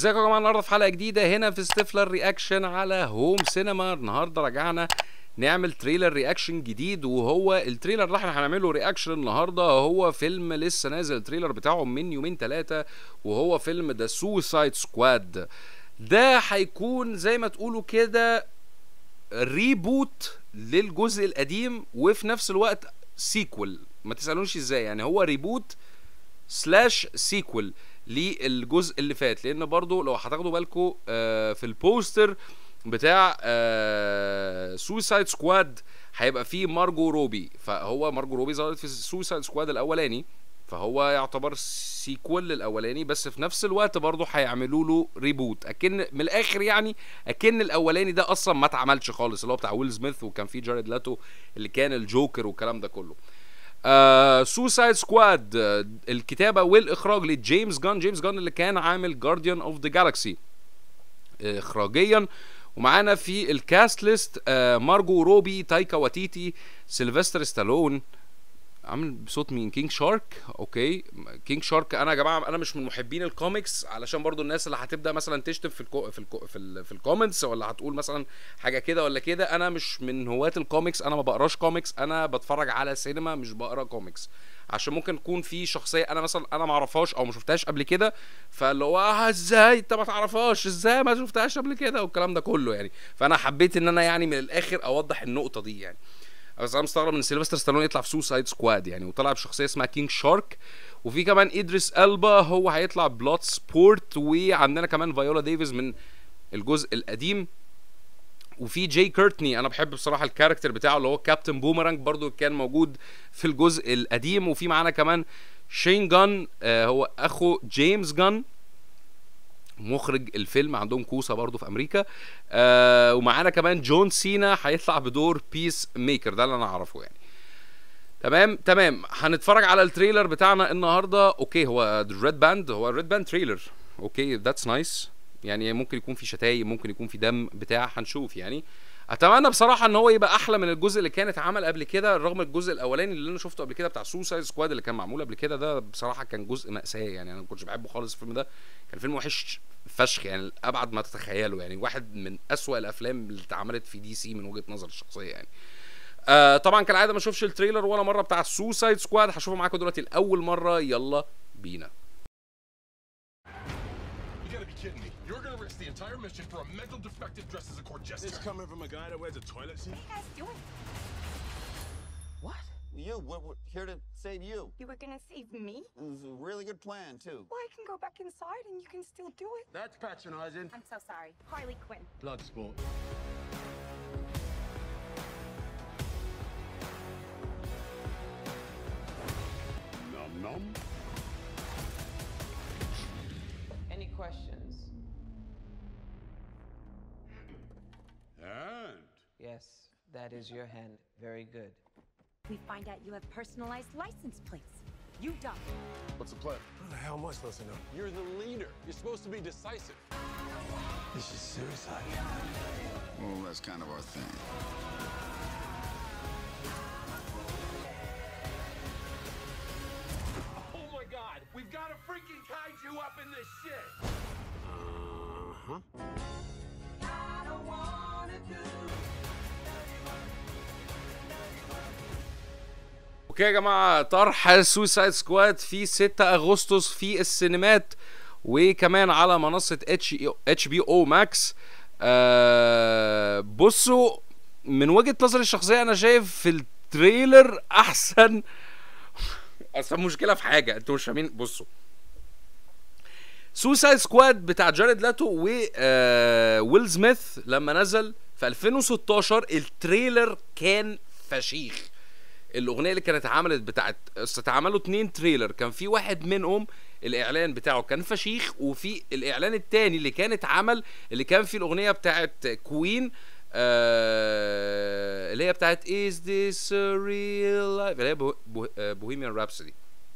ازيكم يا جماعه النهارده في حلقه جديده هنا في ستيفلر رياكشن على هوم سينما النهارده رجعنا نعمل تريلر رياكشن جديد وهو التريلر اللي احنا هنعمله رياكشن النهارده هو فيلم لسه نازل التريلر بتاعه من يومين ثلاثه وهو فيلم ذا سوسايد سكواد ده هيكون زي ما تقولوا كده ريبوت للجزء القديم وفي نفس الوقت سيكول ما تسالونيش ازاي يعني هو ريبوت سلاش سيكول للجزء اللي فات لان برضو لو هتاخدوا بالكم في البوستر بتاع سوسايد سكواد هيبقى فيه مارجو روبي فهو مارجو روبي ظهرت في سوسايد سكواد الاولاني فهو يعتبر سيكول للاولاني بس في نفس الوقت برضه هيعملوا له ريبوت اكن من الاخر يعني اكن الاولاني ده اصلا ما اتعملش خالص اللي هو بتاع ويل سميث وكان فيه جاريد لاتو اللي كان الجوكر والكلام ده كله سوسايد uh, سكواد uh, الكتابه والاخراج لجيمس جان جيمس جان اللي كان عامل جارديان اوف ذا جالاكسي اخراجيا ومعانا في الكاست ليست uh, مارجو روبي تايكا واتيتي سيلفستر ستالون عامل بصوت مين كينج شارك اوكي كينج شارك انا يا جماعه انا مش من محبين الكوميكس علشان برضو الناس اللي هتبدا مثلا تشتم في الكو في الكو في, ال في الكومنتس ولا هتقول مثلا حاجه كده ولا كده انا مش من هواة الكوميكس انا ما بقراش كوميكس انا بتفرج على سينما مش بقرا كوميكس عشان ممكن تكون في شخصيه انا مثلا انا ما اعرفهاش او ما شفتهاش قبل كده فاللي هو آه ازاي انت ما تعرفهاش ازاي ما شفتهاش قبل كده والكلام ده كله يعني فانا حبيت ان انا يعني من الاخر اوضح النقطه دي يعني بس انا مستغرب ان سيلفستر ستالون يطلع في سوسايد سكواد يعني وطلع بشخصيه اسمها كينج شارك وفي كمان ادريس البا هو هيطلع بلوت سبورت وعندنا كمان فايولا ديفيز من الجزء القديم وفي جاي كيرتني انا بحب بصراحه الكاركتر بتاعه اللي هو كابتن بومرانج برضو كان موجود في الجزء القديم وفي معانا كمان شين جان آه هو اخو جيمس جان مخرج الفيلم عندهم كوسه برضه في امريكا آه ومعانا كمان جون سينا هيطلع بدور بيس ميكر ده اللي انا اعرفه يعني تمام تمام هنتفرج على التريلر بتاعنا النهارده اوكي هو ريد باند هو ريد باند تريلر اوكي ذاتس نايس يعني ممكن يكون في شتايم ممكن يكون في دم بتاع هنشوف يعني اتمنى بصراحه ان هو يبقى احلى من الجزء اللي كان اتعمل قبل كده رغم الجزء الاولاني اللي انا شفته قبل كده بتاع سوسايد سكواد اللي كان معمول قبل كده ده بصراحه كان جزء ماساه يعني انا ما كنتش بحبه خالص الفيلم ده كان فيلم وحش فشخ يعني ابعد ما تتخيله يعني واحد من اسوأ الافلام اللي اتعملت في دي سي من وجهه نظر الشخصيه يعني آه طبعا كالعاده ما اشوفش التريلر ولا مره بتاع سوسايد سكواد هشوفه معاكم دلوقتي لاول مره يلا بينا You're gonna risk the entire mission for a mental defective dressed as a court jester. It's coming from a guy that wears a toilet seat. What are you guys doing? What? You, we're, we're here to save you. You were gonna save me? It was a really good plan, too. Well, I can go back inside and you can still do it. That's patronizing. I'm so sorry. Harley Quinn. Bloodsport. Num num. Any questions? And Yes, that is your hand. Very good. We find out you have personalized license plates. You don't. what's the plan? Who the hell am I supposed to know? You're the leader. You're supposed to be decisive. This is suicide. Well, that's kind of our thing. Oh my god, we've got a freaking kaiju up in this shit. Uh-huh. اوكي يا جماعه طرح سوسايد سكواد في 6 اغسطس في السينمات وكمان على منصه اتش اتش بي او ماكس آه بصوا من وجهه نظري الشخصيه انا شايف في التريلر احسن اصل مشكله في حاجه انتوا مش فاهمين بصوا سوسايد سكواد بتاع جاريد لاتو و آه ويل سميث لما نزل في 2016 التريلر كان فشيخ الاغنيه اللي كانت اتعملت بتاعت اتعملوا اتنين تريلر كان في واحد منهم الاعلان بتاعه كان فشيخ وفي الاعلان التاني اللي كان اتعمل اللي كان فيه الاغنيه بتاعت كوين آه اللي هي بتاعت is this a real life اللي هي بوهيميان رابسودي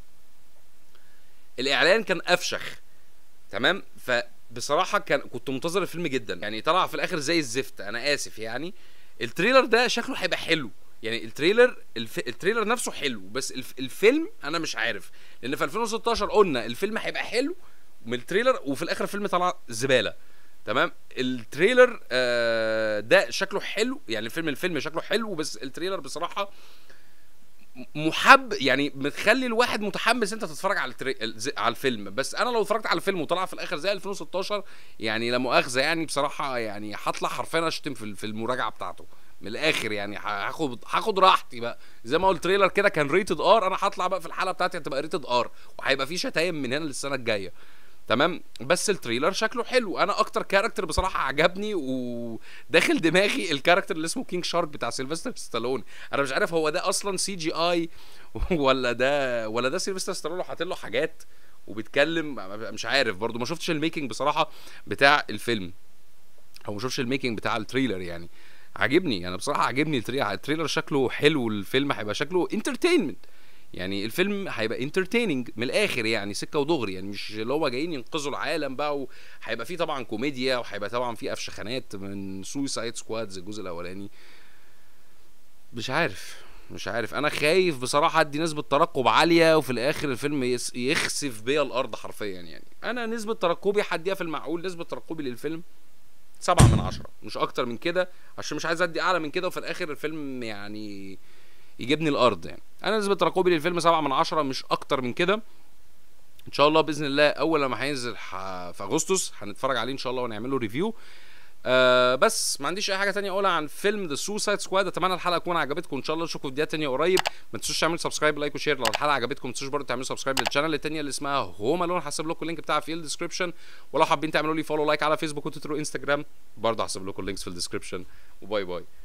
الاعلان كان افشخ تمام فبصراحه كان كنت منتظر الفيلم جدا يعني طلع في الاخر زي الزفت انا اسف يعني التريلر ده شكله هيبقى حلو يعني التريلر الف... التريلر نفسه حلو بس الف... الفيلم انا مش عارف لان في 2016 قلنا الفيلم هيبقى حلو من التريلر وفي الاخر الفيلم طلع زباله تمام التريلر آه ده شكله حلو يعني الفيلم الفيلم شكله حلو بس التريلر بصراحه محب يعني متخلي الواحد متحمس انت تتفرج على التري... الز- على الفيلم بس انا لو اتفرجت على الفيلم وطلع في الاخر زي 2016 يعني لا مؤاخذه يعني بصراحه يعني هطلع حرفيا اشتم في ال- في المراجعه بتاعته من الاخر يعني ه- هاخد هاخد راحتي بقى زي ما قلت تريلر كده كان ريتد ار انا هطلع بقى في الحلقه بتاعتي هتبقى ريتد ار وهيبقى في شتايم من هنا للسنه الجايه تمام بس التريلر شكله حلو انا اكتر كاركتر بصراحه عجبني وداخل دماغي الكاركتر اللي اسمه كينج شارك بتاع سيلفستر ستالون انا مش عارف هو ده اصلا سي جي اي ولا ده ولا ده سيلفستر ستالون حاطط له حاجات وبيتكلم مش عارف برضو ما شفتش الميكنج بصراحه بتاع الفيلم او ما شفتش الميكنج بتاع التريلر يعني عاجبني انا بصراحه عاجبني التريلر التريلر شكله حلو الفيلم هيبقى شكله انترتينمنت يعني الفيلم هيبقى انترتيننج من الاخر يعني سكه ودغري يعني مش اللي هو جايين ينقذوا العالم بقى وهيبقى فيه طبعا كوميديا وهيبقى طبعا فيه افشخانات من سويسايد سكوادز الجزء الاولاني مش عارف مش عارف انا خايف بصراحه ادي نسبه ترقب عاليه وفي الاخر الفيلم يس- يخسف بيا الارض حرفيا يعني انا نسبه ترقبي هديها في المعقول نسبه ترقبي للفيلم سبعة من عشرة مش اكتر من كده عشان مش عايز ادي اعلى من كده وفي الاخر الفيلم يعني يجيبني الارض يعني انا نسبه ترقبي للفيلم سبعة من عشرة مش اكتر من كده ان شاء الله باذن الله اول لما هينزل ح... في اغسطس هنتفرج عليه ان شاء الله ونعمل له ريفيو آه بس ما عنديش اي حاجه تانية اقولها عن فيلم ذا سوسايد سكواد اتمنى الحلقه تكون عجبتكم ان شاء الله نشوفكم في فيديوهات تانية قريب ما تنسوش تعملوا سبسكرايب لايك وشير لو الحلقه عجبتكم ما تنسوش برضه تعملوا سبسكرايب للشانل التانية اللي اسمها هوم الون هسيب لكم اللينك بتاعها في الديسكربشن ولو حابين تعملوا لي فولو لايك على فيسبوك وتويتر وانستجرام برضه هسيب لكم اللينكس في الديسكربشن وباي باي